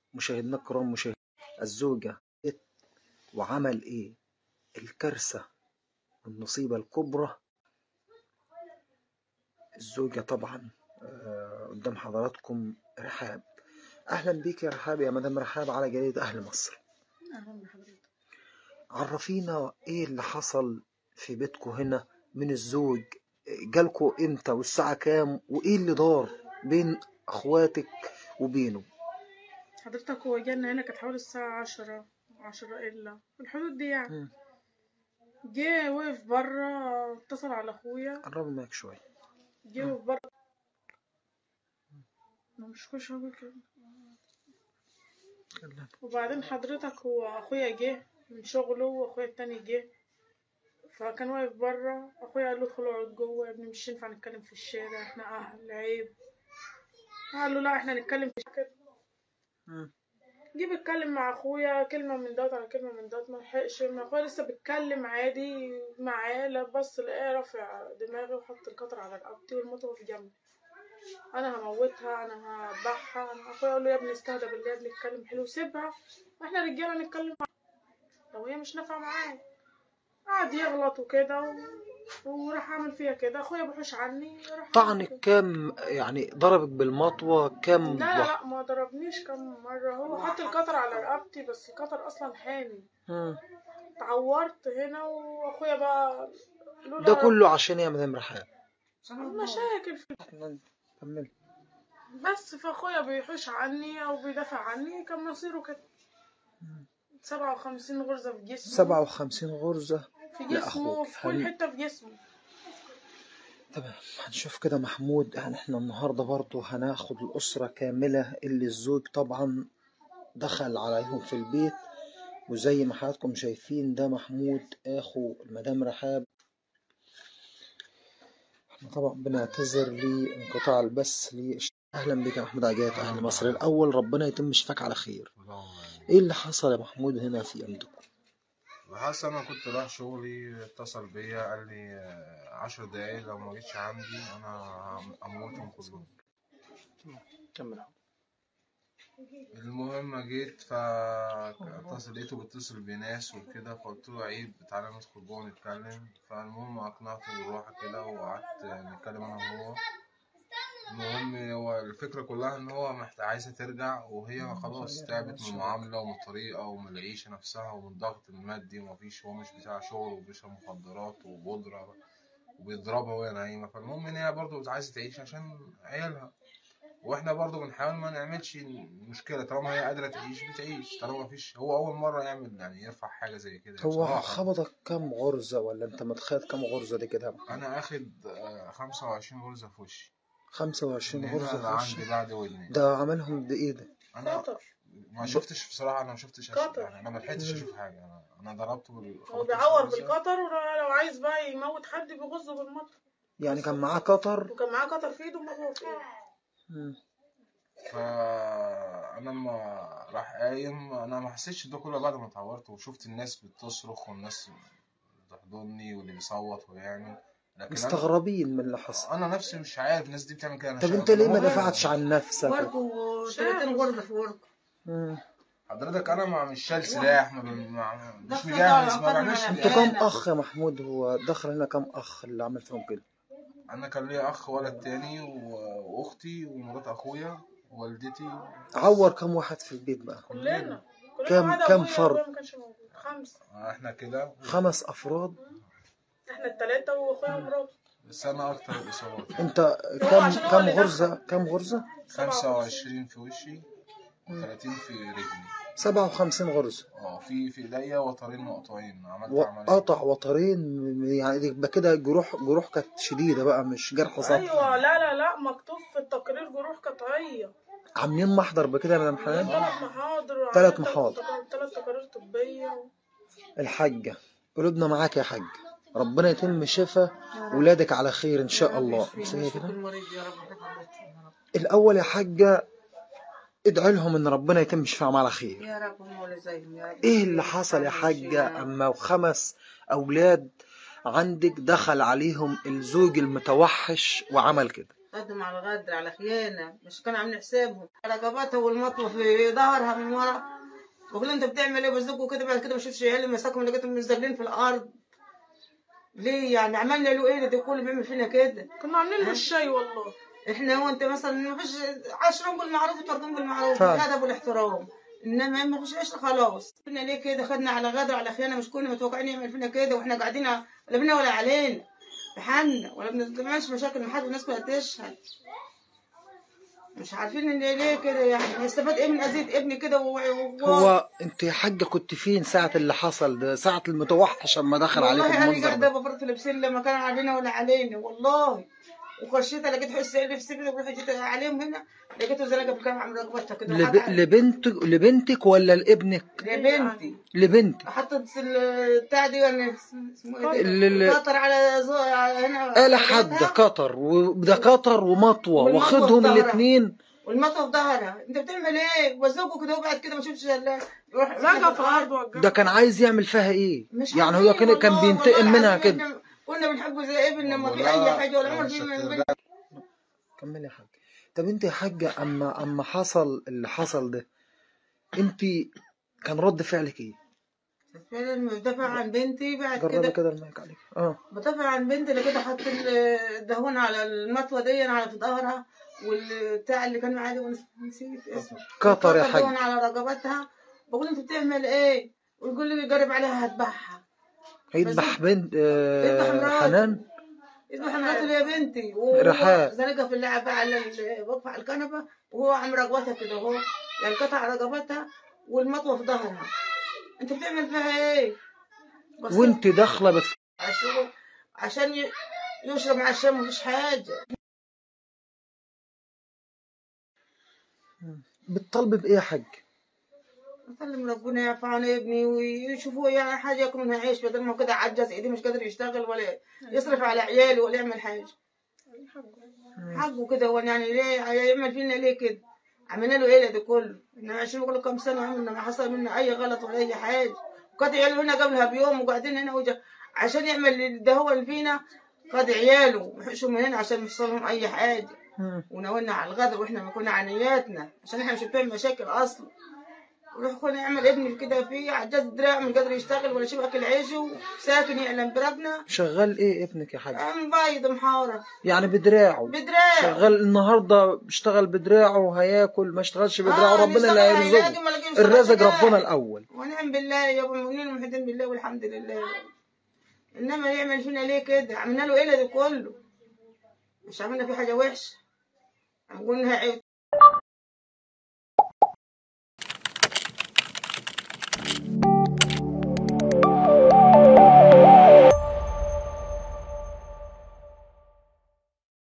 مشاهدينا الكرام مشاهد الزوجة وعمل ايه الكارثة النصيبة الكبرى الزوجة طبعا آه، قدام حضراتكم رحاب اهلا بيك يا رحاب يا مدام رحاب على جريدة اهل مصر أهلا بحضرتك عرفينا ايه اللي حصل في بيتكم هنا من الزوج جالكوا امتى والساعة كام وايه اللي دار بين اخواتك وبينه حضرتك هو جانا هنا كانت حوالي الساعة عشرة عشرة إلا في الحدود دي يعني مم. جه وقف برا اتصل على أخويا قربوا معاك شوية جه وقف برا ما مش كل شوية كده وبعدين حضرتك هو أخويا جه من شغله وأخويا التاني جه فكان واقف برا أخويا قال له ادخل اقعد جوه يا ابني مش ينفع نتكلم في الشارع احنا أهل عيب قال له لا احنا نتكلم في كده مم. جه بيتكلم مع اخويا كلمه من دوت على كلمه من دوت ما لحقش ما اخويا لسه بيتكلم عادي معاه لا بس لقاه رافع دماغي وحط القطر على رقبتي والمطوه في جنبي انا هموتها انا هذبحها انا اخويا قال له يا ابني استهدى بالله يا ابني اتكلم حلو سيبها واحنا رجاله نتكلم معاها لو هي مش نافعه معاه قعد يغلط وكده و... وراح عامل فيها كده اخويا بحوش عني راح طعنك كام يعني ضربك بالمطوة كام لا لا واحد لا ما ضربنيش كم مرة هو حط القطر على رقبتي بس القطر أصلا حامي مم. اتعورت هنا وأخويا بقى لولا ده كله عشان يا مدام رحاب مشاكل في كمل بس فأخويا بيحوش عني أو بيدافع عني كان مصيره كده سبعة وخمسين غرزة في جسمه سبعة وخمسين غرزة في جسمه لأخوك. في كل هل- حتة في جسمه تمام هنشوف كده محمود يعني احنا النهاردة برضو هناخد الأسرة كاملة اللي الزوج طبعا دخل عليهم في البيت وزي ما حضراتكم شايفين ده محمود اخو المدام رحاب احنا طبعا بنعتذر لانقطاع البث لي اهلا بك يا محمود عجاف اهل مصر الاول ربنا يتم شفاك على خير ايه اللي حصل يا محمود هنا في عندكم حاسس انا كنت رايح شغلي اتصل بيا قال لي آه، عشر دقايق لو ما جيتش عندي انا اموتهم كلهم كمل المهم جيت فاتصل لقيته بيتصل بناس وكده فقلت له عيب تعالى ندخل جوه نتكلم فالمهم اقنعته بالراحه كده وقعدت نتكلم انا وهو المهم هو الفكرة كلها إن هو محتاج عايزة ترجع وهي خلاص تعبت من المعاملة ومن الطريقة ومن العيشة نفسها ومن الضغط المادي ومفيش هو مش بتاع شغل وبيشرب مخدرات وبودرة وبيضربها وهي نايمة فالمهم إن هي برضه عايزة تعيش عشان عيالها واحنا برضه بنحاول ما نعملش مشكلة طالما هي قادرة تعيش بتعيش طالما مفيش هو أول مرة يعمل يعني يرفع حاجة زي كده هو بصراحة. خبطك كام غرزة ولا انت متخيل كام غرزة دي كده يا محمود؟ أنا آخد آه، خمسة وعشرين غرزة في وشي خمسة وعشرين من غرزة هنا في وشك. عندي بعد ودني ده عملهم بإيه ده؟ أنا قطر ما شفتش بصراحة أنا ما شفتش أش- قطر. يعني أنا ما لحقتش أشوف حاجة أنا أنا ضربته بال هو بيعور بالقطر ولو عايز بقى يموت حد بيغزه بالمطر يعني كان معاه قطر وكان معاه قطر في ايده ومطوه في ايده مم. فأنا لما راح قايم أنا ما حسيتش ده كله بعد ما اتعورت وشفت الناس بتصرخ والناس بتحضني واللي بيصوت ويعمل لكن أنا- مستغربين من اللي حصل أنا نفسي مش عارف الناس دي بتعمل كده أنا طب شايف- انت ليه ما أنا دفعتش عن نفسك؟ برضه 30 غرزة في ورقة مم. حضرتك أنا ما مش شايل سلاح ما ب- ما- مش دخل مجهز بقى ما الأطفال بعملش على انتوا كده. كام اخ يا محمود هو دخل هنا كام اخ اللي عمل فيهم كده؟ أنا كان ليا أخ ولد تاني و- وأختي ومرات أخويا ووالدتي عور كام واحد في البيت بقى؟ كلنا كلنا كم- ما عدا كم أبويا، فرد؟ أبويا ما كانش موجود خمسة احنا كده خمس افراد احنا التلاتة واخويا ومراته بس انا اكتر الاصابات انت هو كام عشان هو كام اللي غرزة كام غرزة؟ 25 في وشي و30 في رجلي 57 غرزة اه في في ايديا وترين مقطوعين عملت عمليه وقطع وترين يعني يبقى كده جروح جروح كانت شديدة بقى مش جرح سطحي ايوه لا لا لا مكتوب في التقرير جروح قطعية عاملين محضر بكده يا مدام حنان ثلاث محاضر تلات محاضر. ثلاث تقارير طبية الحاجة قلوبنا معاك يا حاج ربنا يتم شفا ولادك على خير ان شاء الله يشفي زي ويشفي كده كل مريض يا رب يا رب. الاول يا حاجة ادعي لهم ان ربنا يتم شفاهم على خير يا رب هم ولا زيهم يا رب ايه اللي حصل يا حاجة اما خمس اولاد عندك دخل عليهم الزوج المتوحش وعمل كده خدم على الغدر على خيانة مش كانوا عاملين حسابهم رقبتها والمطوة في ظهرها من ورا بقول انت بتعمل ايه بزقوا كده بعد كده ما شفتش عيالي مساكهم لقيتهم منزلين في الارض ليه يعني عملنا له ايه ده كله بيعمل فينا كده كنا عاملين له الشاي والله احنا وانت مثلا ما فيش عشرين بالمعروف وتركين بالمعروف فعلا. الادب والاحترام انما ما فيش عشره خلاص قلنا ليه كده خدنا على غدر على خيانه مش كنا متوقعين يعمل فينا كده واحنا قاعدين لا بنا ولا علينا بحالنا ولا بنعملش مشاكل مع حد والناس كلها تشهد مش عارفين ان ليه كده يعني هيستفاد ايه من اذيه ابني كده و... و... هو انت يا حاجه كنت فين ساعه اللي حصل ده ساعه المتوحش اما دخل عليكم والله انا المنظر قاعده ده ببرد في لبسين ما كان علينا ولا علينا والله وخشيت لقيت حس في سبيل وروح جيت عليهم هنا لقيته زنقه بالكلام عم رقبتها كده لب... وحط- لبنتك لبنتك ولا لابنك لبنتي لبنتك حطت البتاع دي ولا اسمه ايه ال- ال- ده؟ قطر على زو... هنا قال حد ده قطر وده قطر ومطوه والمطوة واخدهم في ظهرها. الاثنين والمطوه في ظهرها انت بتعمل ايه وزوجه كده وبعد كده ما شفتش الا يروح رجع في الارض وجع ده كان عايز يعمل فيها ايه مش يعني هو عارفين كان كان والله- بينتقم والله منها العظيم كده إحنا كنا بنحبه زي ابننا ما في والله اي حاجه ولا عمر في الشكل من ده كمل يا حاج طب انت يا حاجه اما اما حصل اللي حصل ده انت كان رد فعلك ايه فعلا بدافع عن بنتي بعد جربي كده كده المايك عليك اه بدافع عن بنتي اللي كده حط الدهون على المطوه دي على في ظهرها والبتاع اللي كان معايا ده نسيت اسمه قطر يا حط حاج الدهون على رقبتها بقول انت بتعمل ايه ويقول لي جرب عليها هذبحها هيذبح بنت يذبح آه مراته. حنان يذبح مراته اللي هي بنتي رحاب. زنقها في اللعبة على ال- واقفة على الكنبة وهو عم رقبتها كده اهو يعني قطع رقبتها والمطوة في ظهرها انت بتعمل فيها ايه؟ بس وانت داخله بت... عشان عشان ي- يشرب عشان مفيش حاجة بتطالبي بايه يا حاج أسلم ربنا يعفى عن ابني ويشوفوا يعني حاجة ياكل منها عيش بدل ما كده عجز ايديه مش قادر يشتغل ولا يصرف على عياله ولا يعمل حاجة حقه كده هو يعني ليه يعمل فينا ليه كده عملنا له ايه ده كله احنا عايشين بقول كم سنه عملنا ما حصل منا اي غلط ولا اي حاجه وكانت عياله هنا قبلها بيوم وقاعدين هنا وجا عشان يعمل ده هو اللي فينا خد عياله وحشوا من هنا عشان ما يحصلهم اي حاجه مم. وناولنا على الغدر واحنا ما كنا عنياتنا عشان احنا مش بتعمل مشاكل اصلا وروح كنا يعمل ابني كده فيه عجاز دراع مش قادر يشتغل ولا يشوف اكل عيشه ساكن يعلم بربنا شغال ايه ابنك يا حاج عم بايض محاره يعني بدراعه بدراع شغال النهارده بيشتغل بدراعه وهياكل ما اشتغلش بدراعه آه، ربنا اللي نشتغل هيرزقه هيلاقي ما لاقيش الرزق شغال. ربنا الاول ونعم بالله يا ابو المؤمنين ومحدين بالله والحمد لله انما يعمل فينا ليه كده عملنا له ايه ده كله مش عملنا فيه حاجه وحشه قلنا